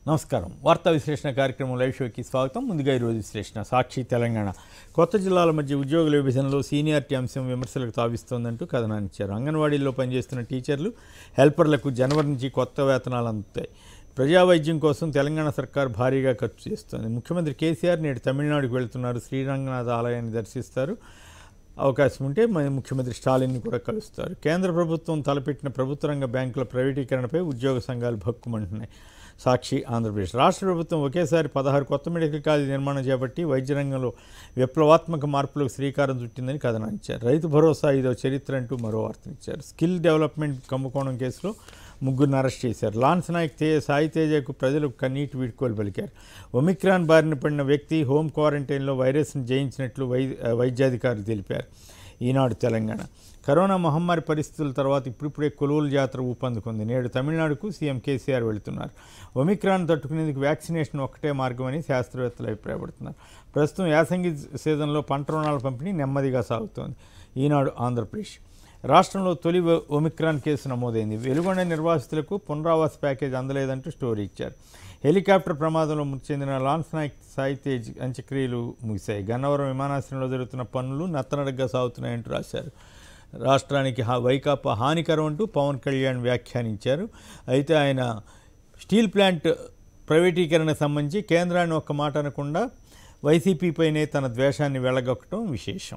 నమస్కారం వార్తా విశ్లేషణ కార్యక్రమం లైవ్ షోకి స్వాగతం ముందుగా ఈరోజు విశ్లేషణ సాక్షి తెలంగాణ కొత్త జిల్లాల మధ్య ఉద్యోగుల విభజనలో సీనియారిటీ అంశం విమర్శలకు తావిస్తోందంటూ కథనాన్నిచ్చారు అంగన్వాడీల్లో పనిచేస్తున్న టీచర్లు హెల్పర్లకు జనవరి నుంచి కొత్త వేతనాలు అందుతాయి ప్రజా వైద్యం కోసం తెలంగాణ సర్కార్ భారీగా ఖర్చు చేస్తోంది ముఖ్యమంత్రి కేసీఆర్ నేడు తమిళనాడుకు వెళ్తున్నారు శ్రీరంగనాథ ఆలయాన్ని దర్శిస్తారు అవకాశం ఉంటే మన ముఖ్యమంత్రి స్టాలిన్ని కూడా కలుస్తారు కేంద్ర ప్రభుత్వం తలపెట్టిన ప్రభుత్వ రంగ బ్యాంకుల ప్రైవేటీకరణపై ఉద్యోగ సంఘాలు భక్కుమంటున్నాయి సాక్షి ఆంధ్రప్రదేశ్ రాష్ట్ర ప్రభుత్వం ఒకేసారి పదహారు కొత్త మెడికల్ కాలేజీ నిర్మాణం చేపట్టి వైద్య రంగంలో విప్లవాత్మక మార్పులకు శ్రీకారం చుట్టిందని కథనాంచారు రైతు భరోసా ఇదో చరిత్ర అంటూ మరో వార్తనిచ్చారు స్కిల్ డెవలప్మెంట్ కుంభకోణం కేసులో ముగ్గురిని అరెస్ట్ చేశారు లాన్స్ నాయక్ తే సాయి తేజకు ప్రజలు కన్నీటి వీడ్కోలు పలికారు ఒమిక్రాన్ బారిన పడిన వ్యక్తి హోమ్ క్వారంటైన్లో వైరస్ను జయించినట్లు వై వైద్యాధికారులు తెలిపారు ఈనాడు తెలంగాణ కరోనా మహమ్మారి పరిస్థితుల తర్వాత ఇప్పుడిప్పుడే కొలువుల జాతర ఊపందుకుంది నేడు తమిళనాడుకు సీఎం కేసీఆర్ వెళుతున్నారు ఒమిక్రాన్ తట్టుకునేందుకు వ్యాక్సినేషన్ ఒక్కటే మార్గమని శాస్త్రవేత్తలు అభిప్రాయపడుతున్నారు ప్రస్తుతం యాసంగి సీజన్లో పంట రుణాల పంపిణీ నెమ్మదిగా సాగుతోంది ఈనాడు ఆంధ్రప్రదేశ్ రాష్ట్రంలో తొలి ఒ- ఒమిక్రాన్ కేసు నమోదైంది వెలుగొండ నిర్వాసితులకు పునరావాస ప్యాకేజ్ అందలేదంటూ స్టోరీ ఇచ్చారు హెలికాప్టర్ ప్రమాదంలో మృతి చెందిన లాన్స్ నాయక్ సాయి తేజ్ అంత్యక్రియలు ముగిశాయి గన్నవరం విమానాశ్రయంలో జరుగుతున్న పనులు నత్తనడగ్గా సాగుతున్నాయంటూ రాశారు రాష్ట్రానికి హా వైకాపా హానికరం అంటూ పవన్ కళ్యాణ్ వ్యాఖ్యానించారు అయితే ఆయన స్టీల్ ప్లాంట్ ప్రైవేటీకరణకు సంబంధించి కేంద్రాన్ని ఒక్క మాట అనకుండా వైసీపీపైనే తన ద్వేషాన్ని వెళ్ళగొక్కటం విశేషం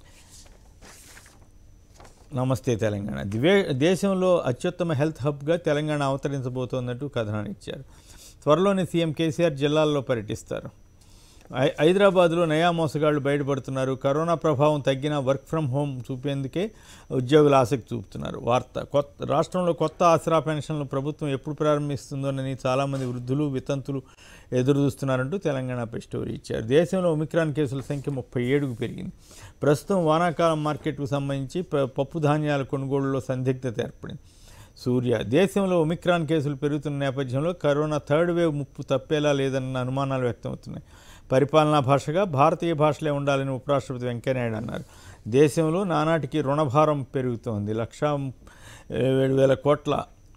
నమస్తే తెలంగాణ దివే దేశంలో అత్యుత్తమ హెల్త్ హబ్గా తెలంగాణ అవతరించబోతోందంటూ కథనాన్ని ఇచ్చారు త్వరలోనే సీఎం కేసీఆర్ జిల్లాల్లో పర్యటిస్తారు హై- హైదరాబాద్లో నయా మోసగాళ్లు బయటపడుతున్నారు కరోనా ప్రభావం తగ్గిన వర్క్ ఫ్రమ్ హోమ్ చూపేందుకే ఉద్యోగులు ఆసక్తి చూపుతున్నారు వార్త కొత్త రాష్ట్రంలో కొత్త ఆసరా పెన్షన్లు ప్రభుత్వం ఎప్పుడు ప్రారంభిస్తుందోనని చాలామంది వృద్ధులు వితంతులు ఎదురు చూస్తున్నారంటూ తెలంగాణపై స్టోరీ ఇచ్చారు దేశంలో ఒమిక్రాన్ కేసుల సంఖ్య ముప్పై ఏడుకు పెరిగింది ప్రస్తుతం వానాకాలం మార్కెట్కు సంబంధించి ప- పప్పు ధాన్యాల కొనుగోలులో సందిగ్ధత ఏర్పడింది సూర్య దేశంలో ఒమిక్రాన్ కేసులు పెరుగుతున్న నేపథ్యంలో కరోనా థర్డ్ వేవ్ ముప్పు తప్పేలా లేదన్న అనుమానాలు వ్యక్తమవుతున్నాయి పరిపాలనా భాషగా భారతీయ భాషలే ఉండాలని ఉపరాష్ట్రపతి వెంకయ్యనాయుడు అన్నారు దేశంలో నానాటికి రుణభారం పెరుగుతోంది లక్షా ఏడు వేల కోట్ల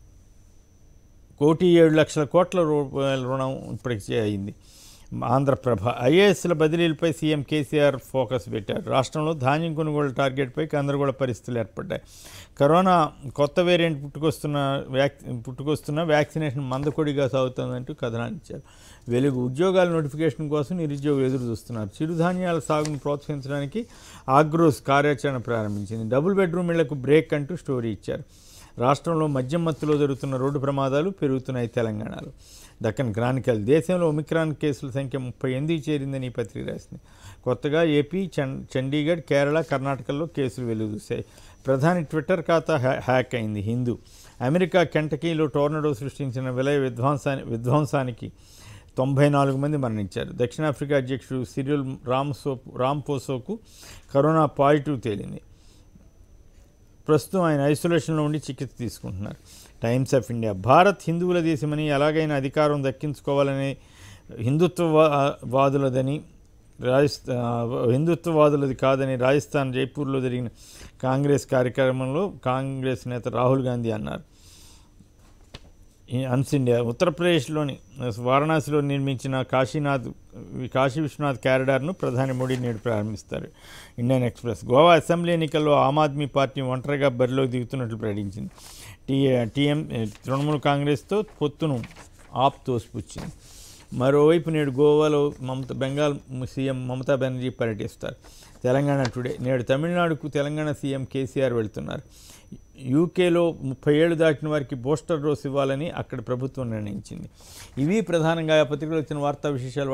కోటి ఏడు లక్షల కోట్ల రూపాయల రుణం ఇప్పటికి అయింది ఆంధ్రప్రభ ఐఏఎస్ల బదిలీలపై సీఎం కేసీఆర్ ఫోకస్ పెట్టారు రాష్ట్రంలో ధాన్యం కొనుగోలు టార్గెట్పై గందరగోళ పరిస్థితులు ఏర్పడ్డాయి కరోనా కొత్త వేరియంట్ పుట్టుకొస్తున్న వ్యాక్ పుట్టుకొస్తున్న వ్యాక్సినేషన్ మందకొడిగా సాగుతోందంటూ కథనాన్ని ఇచ్చారు వెలుగు ఉద్యోగాల నోటిఫికేషన్ కోసం నిరుద్యోగులు ఎదురు చూస్తున్నారు చిరుధాన్యాల సాగును ప్రోత్సహించడానికి ఆగ్రోస్ కార్యాచరణ ప్రారంభించింది డబుల్ బెడ్రూమ్ ఇళ్లకు బ్రేక్ అంటూ స్టోరీ ఇచ్చారు రాష్ట్రంలో మద్యం మత్తులో జరుగుతున్న రోడ్డు ప్రమాదాలు పెరుగుతున్నాయి తెలంగాణలో దక్కన్ క్రానికల్ దేశంలో ఒమిక్రాన్ కేసుల సంఖ్య ముప్పై ఎనిమిది చేరిందని ఈ పత్రిక రాసింది కొత్తగా ఏపీ చం- చండీగఢ్ కేరళ కర్ణాటకలో కేసులు వెలుగుచూశాయి ప్రధాని ట్విట్టర్ ఖాతా హ్యా- హ్యాక్ అయింది హిందూ అమెరికా కెంటకీలో టోర్నడో సృష్టించిన విలయ విధ్వంసాని విధ్వంసానికి తొంభై నాలుగు మంది మరణించారు దక్షిణాఫ్రికా అధ్యక్షుడు సిరిల్ రామ్సో రాంపోసోకు కరోనా పాజిటివ్ తేలింది ప్రస్తుతం ఆయన ఐసోలేషన్లో ఉండి చికిత్స తీసుకుంటున్నారు టైమ్స్ ఆఫ్ ఇండియా భారత్ హిందువుల దేశమని ఎలాగైనా అధికారం దక్కించుకోవాలని హిందుత్వవాదులదని రాజస్థా హిందుత్వవాదులది కాదని రాజస్థాన్ జైపూర్లో జరిగిన కాంగ్రెస్ కార్యక్రమంలో కాంగ్రెస్ నేత రాహుల్ గాంధీ అన్నారు ఈ అన్స్ ఇండియా ఉత్తరప్రదేశ్లోని వారణాసిలో నిర్మించిన కాశీనాథ్ కాశీ విశ్వనాథ్ క్యారిడార్ను ప్రధాని మోడీ నేడు ప్రారంభిస్తారు ఇండియన్ ఎక్స్ప్రెస్ గోవా అసెంబ్లీ ఎన్నికల్లో ఆమ్ ఆద్మీ పార్టీ ఒంటరిగా బరిలోకి దిగుతున్నట్లు ప్రకటించింది టీ టీఎం తృణమూల్ కాంగ్రెస్తో పొత్తును ఆప్ తోసిపుచ్చింది మరోవైపు నేడు గోవాలో మమత బెంగాల్ సీఎం మమతా బెనర్జీ పర్యటిస్తారు తెలంగాణ టుడే నేడు తమిళనాడుకు తెలంగాణ సీఎం కేసీఆర్ వెళ్తున్నారు యూకేలో ముప్పై ఏళ్ళు దాటిన వారికి బూస్టర్ డోస్ ఇవ్వాలని అక్కడ ప్రభుత్వం నిర్ణయించింది ఇవి ప్రధానంగా ఆ పత్రికలో వచ్చిన వార్తా విశేషాలు